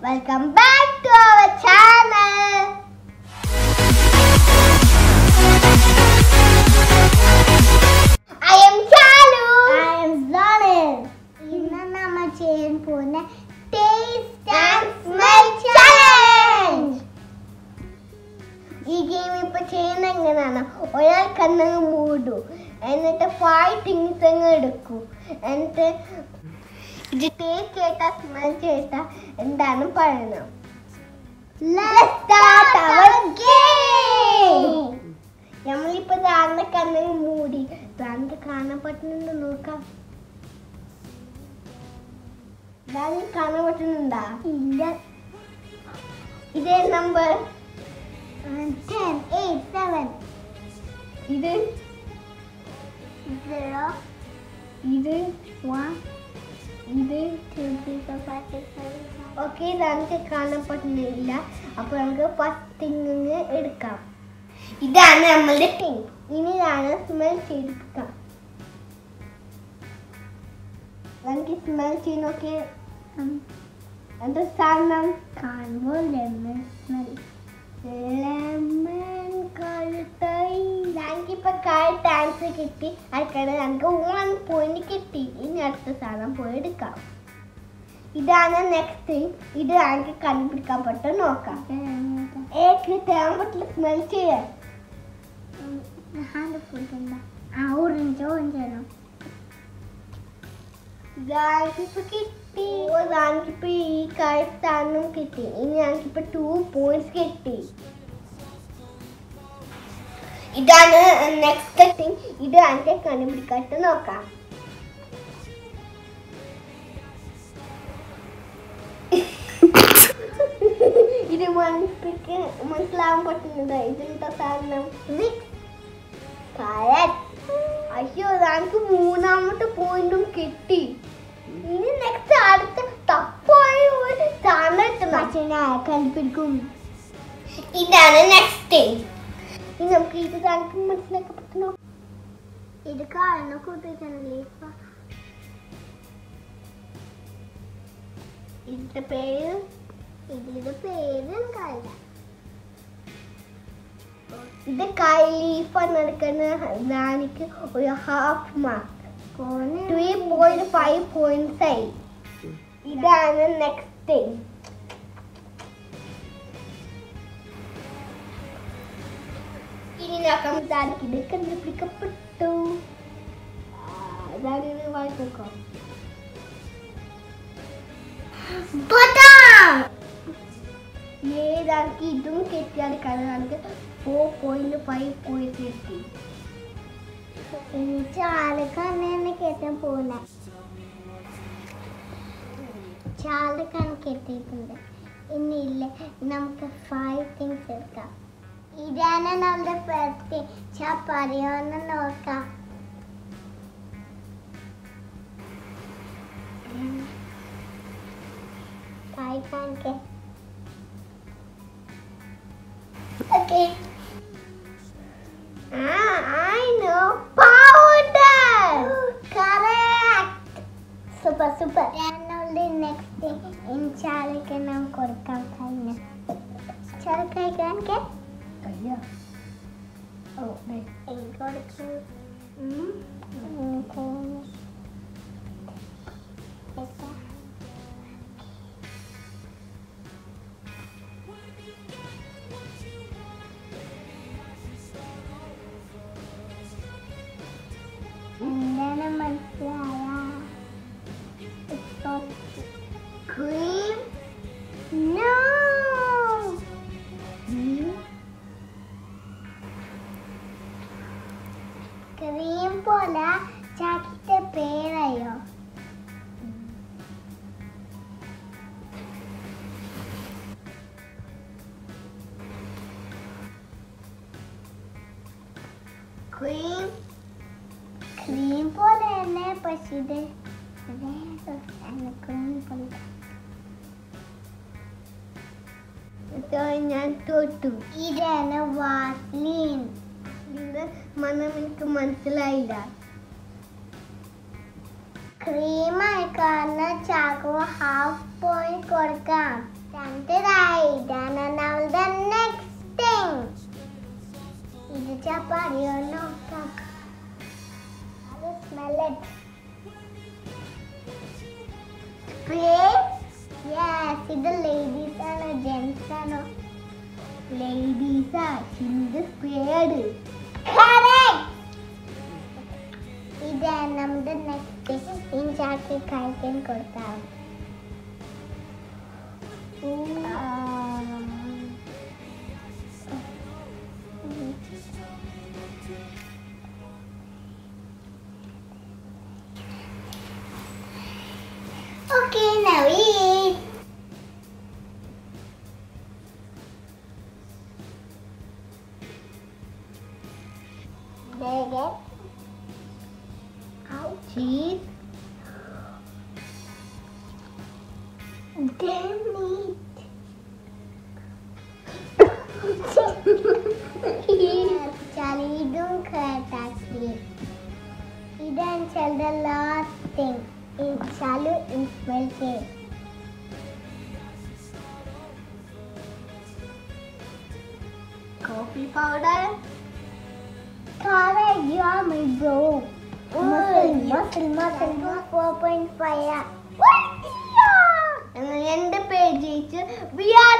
Welcome back to our channel I am Chalu I am Sonal ഇന്ന് നമ്മൾ ചെയ്യാൻ പോകുന്ന ടേസ്റ്റ് ആൻഡ് സ്മെൽ ചാലഞ്ച് ഈ ഗെയിം ഇപ്പൊ ചെയ്യുന്ന എങ്ങനെയാണ് ഒരാൾ കണ്ണങ്ങ് മൂടൂ എന്നിട്ട് ഫൈവ് തിങ്സ് അങ്ങ് എടുക്കൂ എന്നിട്ട് ഇത് ടേസ്റ്റ് ചെയ്താ സ്മെൽ ചെയ്താ എന്താണ് പറയുന്നത് Let's start our game. നമ്മളിപ്പോ ദാന്റെ കണ്ണങ്ങ് മൂടി ദാന്റെ കാണാൻ പറ്റുന്നുണ്ടോ നോക്കാം ദാന്റെ കാണാൻ പറ്റുന്നുണ്ടാ ഇല്ല ഇതേ നമ്പർ ടെൻ എയ്റ്റ് സെവൻ ഇത് സീറോ ഇത് വൺ ഇത് ഓക്കെ നമുക്ക് കാണാൻ പറ്റുന്നില്ല അപ്പൊ നമുക്ക് ഫസ്റ്റ് തിങ് എടുക്കാം ഇതാണ് നമ്മളുടെ തിങ് ഇനി ഇതാണ് സ്മെൽ ചെയ്തെടുക്കാം നമുക്ക് സ്മെൽ ചെയ്ത് നോക്കി എന്താ സാധനം കാണുമ്പോൾ ലെമൺ സ്മെൽ ലെമൺ കഴുത്തായി ഞങ്ങൾക്കിപ്പോ കഴുത്ത് ആൻസർ കിട്ടി അടുക്കള ഞങ്ങൾക്ക് വൺ പോയിന്റ് കിട്ടി ഇനി അടുത്ത സാധനം പോയി എടുക്കാം ഇതാണ് നെക്സ്റ്റ് തിങ് ഇത് ഞങ്ങൾക്ക് കണ്ടുപിടിക്കാൻ പറ്റും നോക്കാം ഏക്ക് തേൻ പറ്റില്ല സ്മെൽ ചെയ്യാൻ ഓറഞ്ച് ഓറഞ്ചാണോ ഇതാക്കിപ്പോ കിട്ടി ഞങ്ങൾക്കിപ്പോ ഈ കഴുത്താനും കിട്ടി ഇനി ഞങ്ങൾക്കിപ്പോ ടു പോയിന്റ്സ് കിട്ടി ഇതാണ് നെക്സ്റ്റ് തിങ് ഇത് ഞങ്ങൾക്ക് കണ്ടുപിടിക്കാട്ട് നോക്കാം ഇത് മനസ്സിക്ക് മനസ്സിലാവാൻ പറ്റുന്നത് ഇതിന്റെ സാധനം അയ്യോ എനിക്ക് മൂന്നാമത്തെ പോയിന്റും കിട്ടി ഇനി നെക്സ്റ്റ് അടുത്ത തപ്പായ ഒരു സാധനം കണ്ടുപിടിക്കും ഇതാണ് നെക്സ്റ്റ് ഇനി നമുക്ക് ഇത് നമുക്ക് മനസ്സിലാക്കാൻ പറ്റുന്നു ഇത് കാണുന്ന കൂട്ടിട്ടല്ലേ ഇപ്പൊ ഇതിന്റെ പേര് ഇതിന്റെ പേര് എനിക്കറിയില്ല ഇത് കൈ ലീഫ് നടക്കുന്ന എനിക്ക് ഒരു half mark three point five points ആയി ഇതാണ് നെക്സ്റ്റ് തിങ് ഇനി നോക്കാം ഇതാർക്ക് ഇത് കണ്ടുപിടിക്കപ്പെട്ടു അതാണ് വായിച്ചോക്കാം ഏതാൾക്ക് ഇതും കിട്ടിയാൽ കണക്ക് ഫോർ പോയിന്റ് ഫൈവ് പോയിന്റ് കിട്ടി എനിക്ക് ആൾക്കാണ് കേട്ടാൻ പോകുന്ന ചാലക്കാണ് കെട്ടിയിട്ടുണ്ട് ഇന്നില്ല നമുക്ക് ഫൈവ് തിങ്സ് എടുക്കാം ഇതാണ് നമ്മുടെ ഫസ്റ്റ് ചപ്പറിയോന്ന് നോക്കാം Five pancakes. Okay. Ah, I know. Powder. Correct. Super, super. ഞാനുള്ള നെക്സ്റ്റ് ഇൻചാലൊക്കെ നാം കൊടുക്കാൻ കഴിഞ്ഞ ചാലക്കായി കാണിക്കേ ഓ കൊടുക്കാൻ എന്താണ് മനസ്സിലായ ക്രീം നോ ക്രീം പോലെ ചാക്കിന്റെ പേരയോ ക്രീം ക്രീം പോലെ തന്നെ പക്ഷെ ഇത് ക്രീം പോലെ ഞാൻ തൊട്ടു ഇതാണ് വാസ്ലീൻ ഇതിന്റെ മണം എനിക്ക് മനസ്സിലായില്ല ക്രീമായി കാരണം ചാക്കോ ഹാഫ് പോയിന്റ് കൊടുക്കാം അടുത്തതായി ഇതാണ് നമ്മളുടെ നെക്സ്റ്റ് തിങ് ഇത് ചപ്പാത്തിയോ നോക്കാം അത് സ്മെൽ ഇറ്റ് സ്പ്രേ യെസ് ഇത് ലേഡീസ് ആണോ ജെന്റ്സ് ആണോ ലേഡീസാ ഇത് സ്പ്രേഡ് ഇത് നമ്മുടെ നെക്സ്റ്റ് ഇഞ്ചാക്കി കഴിക്കാൻ കൊടുത്താൽ Okay, now eat. There it. Ow. Cheese. Damn it. Charlie, don't cry, actually. He didn't tell the last thing. In Chalu in Smelke. Coffee powder. Kara, you are my bro. Muscle, muscle, muscle, 4.5. What? രണ്ട് പേര് ജയിച്ചു V R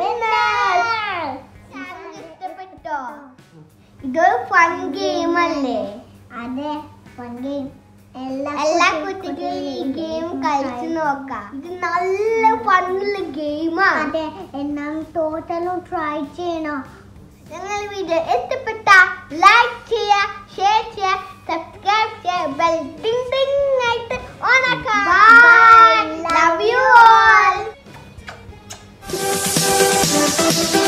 ഇഷ്ടപ്പെട്ടോ ഇതൊരു fun game അല്ലേ അതെ fun game എല്ലാ കുട്ടികളും ഈ ഗെയിം കളിച്ചു നോക്കാം ഇത് നല്ല ഫണ്ണുള്ള ഗെയിമാണ് അതെ എന്നാൽ ടോട്ടലും ട്രൈ ചെയ്യണോ നിങ്ങൾ വീഡിയോ ഇഷ്ടപ്പെട്ട ലൈക്ക് ചെയ്യുക ഷെയർ ചെയ്യുക സബ്സ്ക്രൈബ് ചെയ്യുക ബെൽ ടിങ് ടിങ് ആയിട്ട് ഓൺ ആക്കാം ലവ് യു ഓൾ